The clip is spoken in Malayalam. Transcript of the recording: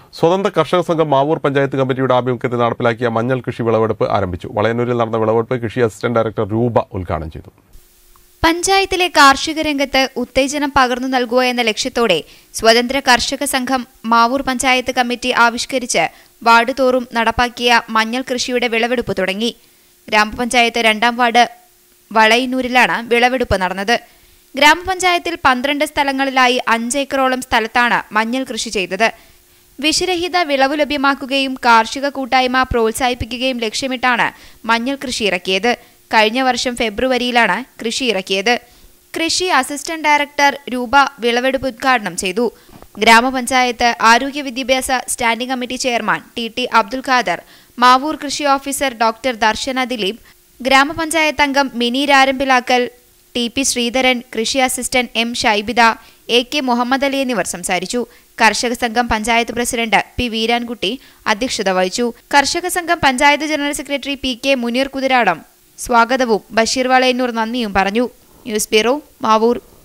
സ്വതന്ത്ര കർഷക സംഘം മാവൂർ പഞ്ചായത്ത് കമ്മിറ്റിയുടെ ആഭിമുഖ്യത്തിൽ നടപ്പിലാക്കിയ മഞ്ഞൾ കൃഷി വിളവെടുപ്പ് ആരംഭിച്ചു വളയന്നൂരിൽ നടന്ന വിളവെടുപ്പ് കൃഷി അസിസ്റ്റന്റ് ഡയറക്ടർ രൂപ ഉദ്ഘാടനം ചെയ്തു പഞ്ചായത്തിലെ കാർഷിക രംഗത്ത് ഉത്തേജനം പകർന്നു നൽകുക എന്ന ലക്ഷ്യത്തോടെ സ്വതന്ത്ര കർഷക സംഘം മാവൂർ പഞ്ചായത്ത് കമ്മിറ്റി ആവിഷ്കരിച്ച് വാർഡ് തോറും നടപ്പാക്കിയ മഞ്ഞൾ കൃഷിയുടെ വിളവെടുപ്പ് തുടങ്ങി ഗ്രാമപഞ്ചായത്ത് രണ്ടാം വാർഡ് വളയന്നൂരിലാണ് വിളവെടുപ്പ് നടന്നത് ഗ്രാമപഞ്ചായത്തിൽ പന്ത്രണ്ട് സ്ഥലങ്ങളിലായി അഞ്ചേക്കറോളം സ്ഥലത്താണ് മഞ്ഞൾ കൃഷി ചെയ്തത് വിഷരഹിത വിളവ് ലഭ്യമാക്കുകയും കാർഷിക കൂട്ടായ്മ പ്രോത്സാഹിപ്പിക്കുകയും ലക്ഷ്യമിട്ടാണ് മഞ്ഞൾ കൃഷി ഇറക്കിയത് കഴിഞ്ഞ വർഷം ഫെബ്രുവരിയിലാണ് കൃഷി ഇറക്കിയത് കൃഷി അസിസ്റ്റന്റ് ഡയറക്ടർ രൂപ വിളവെടുപ്പ് ഉദ്ഘാടനം ചെയ്തു ഗ്രാമപഞ്ചായത്ത് ആരോഗ്യ വിദ്യാഭ്യാസ standing committee chairman T T Abdul Khader Mavoor കൃഷി ഓഫീസർ ഡോക്ടർ ദർശന ദിലീപ് ഗ്രാമപഞ്ചായത്ത് അംഗം മിനി രാരമ്പിലാക്കൽ ടി പി ശ്രീധരൻ കൃഷി assistant M Shaibida A K Muhammad Ali എന്നിവർ സംസാരിച്ചു കർഷക സംഘം പഞ്ചായത്ത് പ്രസിഡന്റ് പി വീരാൻകുട്ടി അധ്യക്ഷത വഹിച്ചു Karshaka Sangham panchayat general secretary P K Muneer Kuthiradam സ്വാഗതവും ബഷീർ വളയന്നൂർ നന്ദിയും പറഞ്ഞു ന്യൂസ് ബ്യൂറോ മാവൂർ